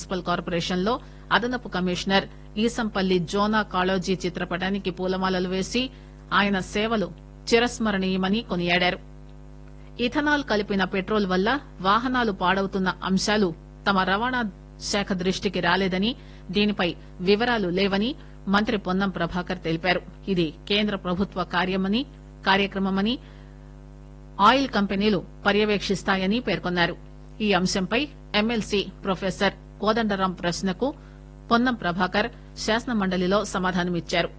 municipal corporation లో అదనపు commissioner Eesampalli Zona Kaloji చిత్రపటానికి పూలమాలలు వేసి ఆయన సేవలు చిరస్మరణీయమని కొనియాడారు ఇథనాల్ కలిపిన పెట్రోల్ వల్ల వాహనాలు పాడవుతున్న అంశాలు తమ రవాణా శాఖ దృష్టికి రాలేదని దీనిపై వివరాలు లేవని మంత్రి పొన్నం ప్రభాకర్ తెలిపారు ఇది కేంద్ర ప్రభుత్వ కార్యమని కార్యక్రమమని ఆయిల్ కంపెనీలు పర్యవేక్షిస్తాయని పేర్కొన్నారు ఈ అంశంపై ఎమ్మెల్సీ ప్రొఫెసర్ కోదండరాం ప్రశ్నకు పొన్నం ప్రభాకర్ శాసనమండలిలో సమాధానమిచ్చారు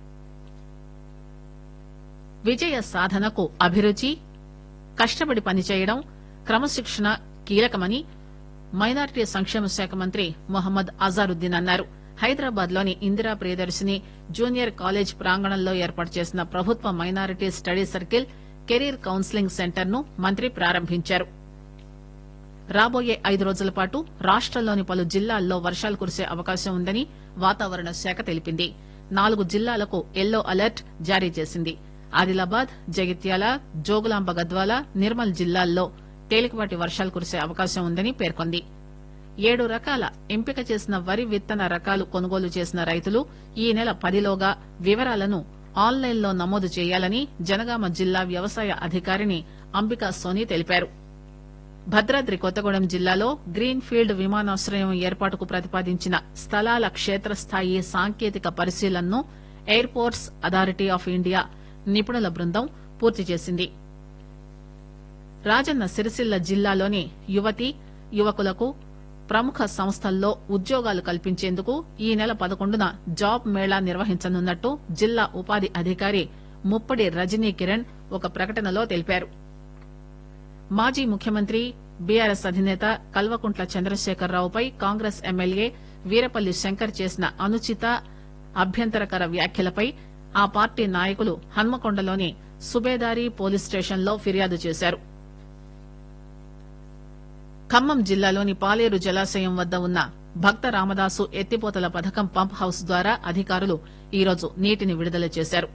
విజయ సాధనకు అభిరుచి కష్టపడి పనిచేయడం క్రమశిక్షణ కీలకమని మైనార్టీ సంక్షేమ శాఖ మంత్రి మొహమ్మద్ అజారుద్దీన్ అన్నారు హైదరాబాద్ లోని ఇందిరా ప్రియదర్శిని జూనియర్ కాలేజ్ ప్రాంగణంలో ఏర్పాటు చేసిన ప్రభుత్వ minority study circle career counselling centre ను మంత్రి ప్రారంభించారు రాబోయే ఐదు రోజుల పాటు రాష్టంలోని పలు జిల్లాల్లో వర్షాలు కురిసే అవకాశం ఉందని వాతావరణ శాఖ తెలిపింది నాలుగు జిల్లాలకు ఎల్లో అలర్ట్ జారీ చేసింది ఆదిలాబాద్ జగిత్యాల జోగులాంబ గద్వాల నిర్మల్ జిల్లాల్లో తేలికపాటి వర్షాలు కురిసే అవకాశం ఉందని పేర్కొంది ఏడు రకాల ఎంపిక చేసిన వరి విత్తన రకాలు కొనుగోలు చేసిన రైతులు ఈ నెల పదిలోగా వివరాలను ఆన్లైన్ లో నమోదు చేయాలని జనగామ జిల్లా వ్యవసాయ అధికారిని అంబికా సోని తెలిపారు భద్రాద్రి కొత్తగూడెం జిల్లాలో గ్రీన్ ఫీల్డ్ విమానాశ్రయం ఏర్పాటుకు ప్రతిపాదించిన స్థలాల క్షేత్రస్థాయి సాంకేతిక పరిశీలనను ఎయిర్పోర్ట్స్ అథారిటీ ఆఫ్ ఇండియా నిపుణుల బృందం పూర్తి చేసింది రాజన్న సిరిసిల్ల జిల్లాలోని యువతి యువకులకు ప్రముఖ సంస్థల్లో ఉద్యోగాలు కల్పించేందుకు ఈ నెల పదకొండున జాబ్ మేళా నిర్వహించనున్నట్టు జిల్లా ఉపాధి అధికారి ముప్పడి రజనీ కిరణ్ ఒక ప్రకటనలో తెలిపారు మాజీ ముఖ్యమంత్రి బీఆర్ఎస్ అధినేత కల్వకుంట్ల చంద్రశేఖరరావుపై కాంగ్రెస్ ఎమ్మెల్యే వీరపల్లి శంకర్ చేసిన అనుచిత అభ్యంతరకర వ్యాఖ్యలపై ఆ పార్టీ నాయకులు హన్మకొండలోని సుబేదారి పోలీస్ స్టేషన్లో ఫిర్యాదు చేశారు ఖమ్మం జిల్లాలోని పాలేరు జలాశయం వద్ద ఉన్న భక్త రామదాసు ఎత్తిపోతల పథకం పంప్ హౌస్ ద్వారా అధికారులు ఈరోజు నీటిని విడుదల చేశారు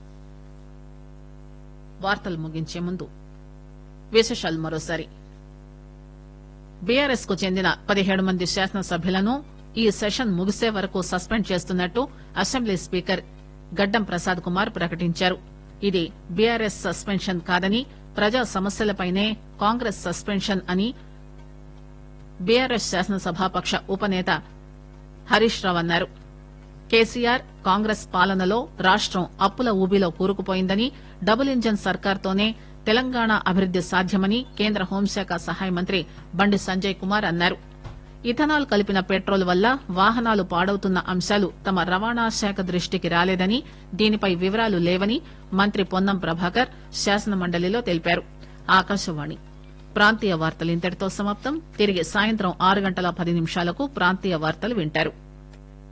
వార్తలు ముగించే ముందు విశేషాలు మరోసారి బీఆర్ఎస్ కు చెందిన పదిహేడు మంది శాసనసభ్యులను ఈ సెషన్ ముగిసే వరకు సస్పెండ్ చేస్తున్నట్టు అసెంబ్లీ స్పీకర్ గడ్డం ప్రసాద్ కుమార్ ప్రకటించారు ఇది బీఆర్ఎస్ సస్పెన్షన్ కాదని ప్రజా సమస్యలపైనే కాంగ్రెస్ సస్పెన్షన్ అని బీఆర్ఎస్ శాసనసభాపక్ష ఉపనేత హరీష్ రావు అన్నారు కేసీఆర్ కాంగ్రెస్ పాలనలో రాష్టం అప్పుల ఊబిలో కూరుకుపోయిందని డబుల్ ఇంజన్ సర్కార్తోనే తెలంగాణ అభివృద్ది సాధ్యమని కేంద్ర హోంశాఖ సహాయ మంత్రి బండి సంజయ్ కుమార్ అన్నారు ఇథనాల్ కలిపిన పెట్రోల్ వల్ల వాహనాలు పాడవుతున్న అంశాలు తమ రవాణా శాఖ దృష్టికి రాలేదని దీనిపై వివరాలు లేవని మంత్రి పొన్నం ప్రభాకర్ శాసనమండలిలో తెలిపారు ఆకాశవాణి ప్రాంతీయ వార్తలు ఇంతటితో సమాప్తం తిరిగి సాయంత్రం ఆరు గంటల పది నిమిషాలకు ప్రాంతీయ వార్తలు వింటారు